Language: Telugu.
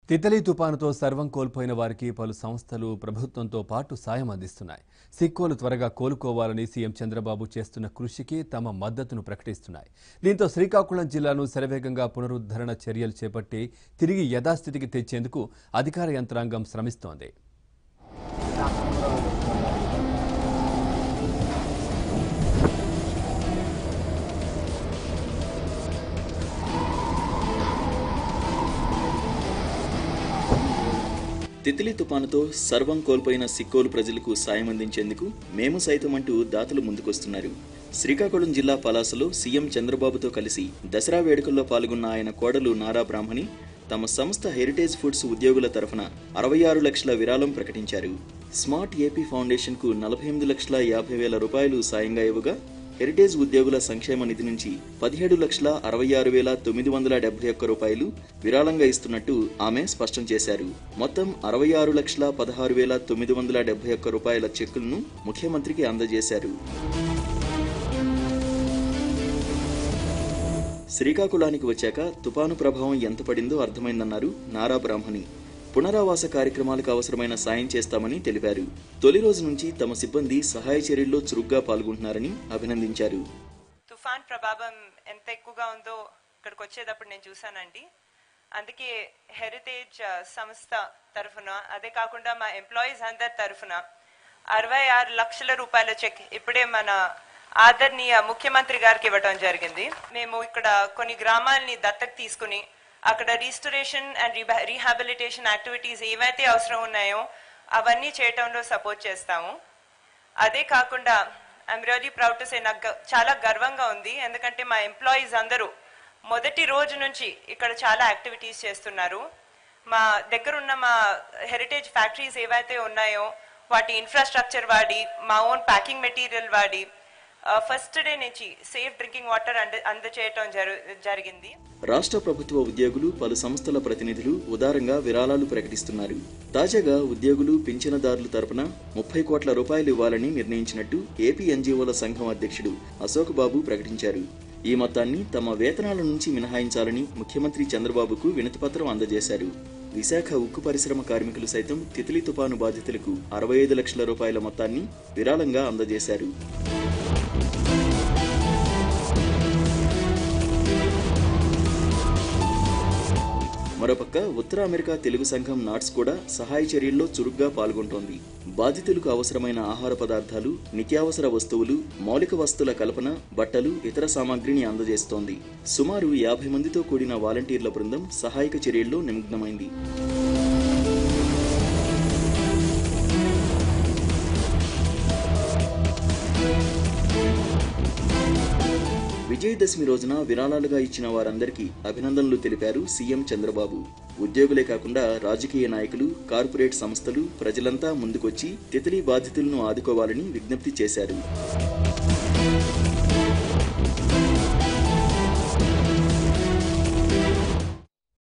తితలి తుపానుతో సర్వం కోల్పోయిన వారికి పలు సంస్థలు ప్రభుత్వంతో పాటు సాయం అందిస్తున్నాయి సిక్కోలు త్వరగా కోలుకోవాలని సీఎం చంద్రబాబు చేస్తున్న కృషికి తమ మద్దతును ప్రకటిస్తున్నాయి దీంతో శ్రీకాకుళం జిల్లాను శరవేగంగా పునరుద్ధరణ చర్యలు చేపట్టి తిరిగి యథాస్థితికి తెచ్చేందుకు అధికార యంత్రాంగం శ్రమిస్తోంది తిత్లీ తుపానుతో సర్వం కోల్పోయిన సిక్కోలు ప్రజలకు సాయం అందించేందుకు మేము సైతం అంటూ దాతలు ముందుకొస్తున్నారు శ్రీకాకుళం జిల్లా పలాసలో సీఎం చంద్రబాబుతో కలిసి దసరా వేడుకల్లో పాల్గొన్న ఆయన కోడలు నారా బ్రాహ్మణి తమ సంస్థ హెరిటేజ్ ఫుడ్స్ ఉద్యోగుల తరఫున అరవై ఆరు లక్షల విరాళం ప్రకటించారు స్మార్ట్ ఏపీ ఫౌండేషన్ కు నలభై ఎనిమిది లక్షల యాభై వేల రూపాయలు సాయంగా ఇవ్వగా హెరిటేజ్ ఉద్యోగుల సంక్షేమ నిధి నుంచి పదిహేడు లక్షల అరవై ఆరు వేల తొమ్మిది వందల డెబ్బై ఒక్క రూపాయలు విరాళంగా ఇస్తున్నట్టు ఆమె స్పష్టం చేశారు మొత్తం అరవై ఆరు లక్షల పదహారు వేల తొమ్మిది వందల డెబ్బై ఒక్క రూపాయల చెక్కులను ముఖ్యమంత్రికి అందజేశారు శ్రీకాకుళానికి వచ్చాక తుపాను ప్రభావం ఎంత పడిందో అర్థమైందన్నారు నారా బ్రాహ్మణి పునరావాస కార్యక్రమాలకు అవసరమైన సాయం చేస్తామని తెలిపారు తొలి రోజు నుంచి తమ సిబ్బంది సహాయ చర్యల్లో చురుగ్గా పాల్గొంటున్నారని అభినందించారు తుఫాన్ ప్రభావం ఎంత ఎక్కువగా ఉందో ఇక్కడికి వచ్చేటప్పుడు నేను చూసానండి అందుకే హెరిటేజ్ ఆ, సంస్థ తరఫున అదే కాకుండా మా ఎంప్లాయీస్ అందరి తరఫున అరవై ఆరు లక్షల రూపాయల చెక్ ఇప్పుడే మన ఆదరణీయ ముఖ్యమంత్రి గారికి ఇవ్వడం జరిగింది మేము ఇక్కడ కొన్ని గ్రామాలని దత్తకు తీసుకుని అక్కడ రీస్టోరేషన్ అండ్ రీహాబిలిటేషన్ యాక్టివిటీస్ ఏవైతే అవసరం ఉన్నాయో అవన్నీ చేయటంలో సపోర్ట్ చేస్తాము అదే కాకుండా I'm really proud to say నాకు గ- చాలా గర్వంగా ఉంది ఎందుకంటే మా ఎంప్లాయీస్ అందరూ మొదటి రోజు నుంచి ఇక్కడ చాలా యాక్టివిటీస్ చేస్తున్నారు మా దగ్గర ఉన్న మా హెరిటేజ్ ఫ్యాక్టరీస్ ఏవైతే ఉన్నాయో వాటి ఇన్ఫ్రాస్ట్రక్చర్ వాడి మా ఓన్ ప్యాకింగ్ మెటీరియల్ వాడి ఫస్ట్ డే నుంచి సేఫ్ డ్రింకింగ్ వాటర్ అంద అందచేయటం జరు జరిగింది రాష్ట్ర ప్రభుత్వ ఉద్యోగులు పలు సంస్థల ప్రతినిధులు ఉదారంగా విరాళాలు ప్రకటిస్తున్నారు తాజాగా ఉద్యోగులు పింఛనదారుల తరపున ముప్పై కోట్ల రూపాయలు ఇవ్వాలని నిర్ణయించినట్టు ఏపీ ఎన్జీఓల సంఘం అధ్యక్షుడు అశోక్ బాబు ప్రకటించారు ఈ మొత్తాన్ని తమ వేతనాల నుంచి మినహాయించాలని ముఖ్యమంత్రి చంద్రబాబుకు వినతిపత్రం అందజేశారు విశాఖ ఉక్కు పరిశ్రమ కార్మికులు సైతం తిత్లీ తుపాను బాధితులకు అరవై ఐదు లక్షల రూపాయల మొత్తాన్ని విరాళంగా అందజేశారు మరోపక్క ఉత్తర అమెరికా తెలుగు సంఘం నాట్స్ కూడా సహాయ చర్యల్లో చురుగ్గా పాల్గొంటోంది బాధితులకు అవసరమైన ఆహార పదార్థాలు నిత్యావసర వస్తువులు మౌలిక వస్తువుల కల్పన బట్టలు ఇతర సామాగ్రిని అందజేస్తోంది సుమారు యాభై మందితో కూడిన వాలంటీర్ల బృందం సహాయక చర్యల్లో నిమగ్నమైంది విజయదశమి రోజున విరాళాలుగా ఇచ్చిన వారందరికీ అభినందనలు తెలిపారు సీఎం చంద్రబాబు ఉద్యోగులే కాకుండా రాజకీయ నాయకులు కార్పొరేట్ సంస్థలు ప్రజలంతా ముందుకొచ్చి తితలీ బాధితులను ఆదుకోవాలని విజ్ఞప్తి చేశారు